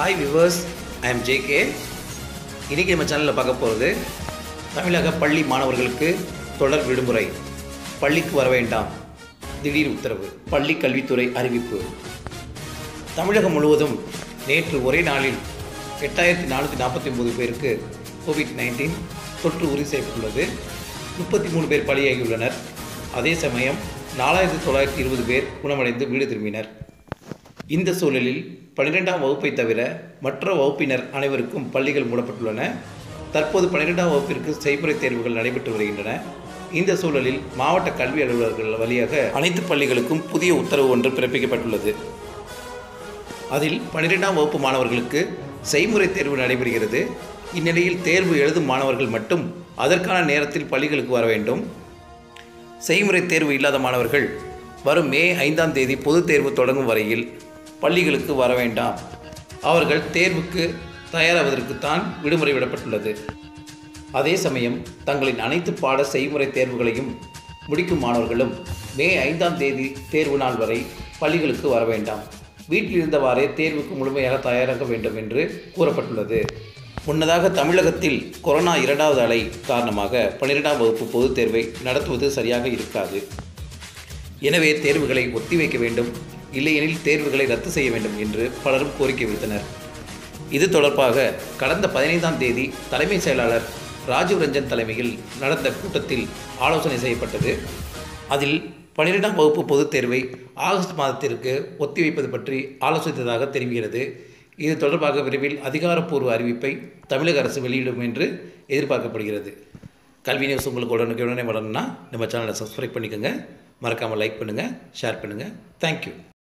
hi viewers I am JK இன்றைக்கி நம்ம சேனலில் பார்க்க போகிறது தமிழக பள்ளி மாணவர்களுக்கு தொடர் விடுமுறை பள்ளிக்கு வர வேண்டாம் திடீர் உத்தரவு பள்ளி கல்வித்துறை அறிவிப்பு தமிழகம் முழுவதும் நேற்று ஒரே நாளில் எட்டாயிரத்தி நானூற்றி நாற்பத்தி ஒம்பது பேருக்கு கோவிட் நைன்டீன் தொற்று உறுதி செய்யப்பட்டுள்ளது முப்பத்தி மூணு பேர் பலியாகியுள்ளனர் அதே சமயம் நாலாயிரத்தி தொள்ளாயிரத்தி இருபது பேர் குணமடைந்து வீடு திரும்பினர் இந்த சூழலில் பன்னிரெண்டாம் வகுப்பை தவிர மற்ற வகுப்பினர் அனைவருக்கும் பள்ளிகள் மூடப்பட்டுள்ளன தற்போது பன்னிரெண்டாம் வகுப்பிற்கு செய்முறை தேர்வுகள் நடைபெற்று வருகின்றன இந்த சூழலில் மாவட்ட கல்வி அலுவலர்கள் வழியாக அனைத்து பள்ளிகளுக்கும் புதிய உத்தரவு ஒன்று பிறப்பிக்கப்பட்டுள்ளது அதில் பன்னிரெண்டாம் வகுப்பு மாணவர்களுக்கு செய்முறை தேர்வு நடைபெறுகிறது இந்நிலையில் தேர்வு எழுதும் மாணவர்கள் மட்டும் அதற்கான நேரத்தில் பள்ளிகளுக்கு வர வேண்டும் செய்முறை தேர்வு இல்லாத மாணவர்கள் வரும் மே ஐந்தாம் தேதி பொதுத் தேர்வு தொடங்கும் வரையில் பள்ளிகளுக்கு வர வேண்டாம் அவர்கள் தேர்வுக்கு தயாராவதற்குத்தான் விடுமுறை விடப்பட்டுள்ளது அதே சமயம் தங்களின் அனைத்து பாட செய்முறை தேர்வுகளையும் முடிக்கும் மாணவர்களும் மே ஐந்தாம் தேதி தேர்வு நாள் வரை பள்ளிகளுக்கு வர வேண்டாம் வீட்டில் இருந்தவாறே தேர்வுக்கு முழுமையாக தயாராக வேண்டும் என்று கூறப்பட்டுள்ளது முன்னதாக தமிழகத்தில் கொரோனா இரண்டாவது அலை காரணமாக பன்னிரெண்டாம் வகுப்பு பொதுத் தேர்வை நடத்துவது சரியாக இருக்காது எனவே தேர்வுகளை ஒத்திவைக்க வேண்டும் இல்லையெனில் தேர்வுகளை ரத்து செய்ய வேண்டும் என்று பலரும் கோரிக்கை வைத்தனர் இது தொடர்பாக கடந்த பதினைந்தாம் தேதி தலைமை செயலாளர் ராஜீவ் ரஞ்சன் தலைமையில் நடந்த கூட்டத்தில் ஆலோசனை செய்யப்பட்டது அதில் பன்னிரெண்டாம் வகுப்பு பொதுத் தேர்வை ஆகஸ்ட் மாதத்திற்கு ஒத்திவைப்பது பற்றி ஆலோசித்ததாக தெரிகிறது இது தொடர்பாக விரைவில் அதிகாரப்பூர்வ அறிவிப்பை தமிழக அரசு வெளியிடும் என்று எதிர்பார்க்கப்படுகிறது கல்வி நியூஸ் உங்களுக்கு உடனுக்கு உடனே வரணும்னா நம்ம சேனலை சப்ஸ்கிரைப் பண்ணிக்கோங்க மறக்காமல் லைக் பண்ணுங்கள் ஷேர் பண்ணுங்கள் தேங்க்யூ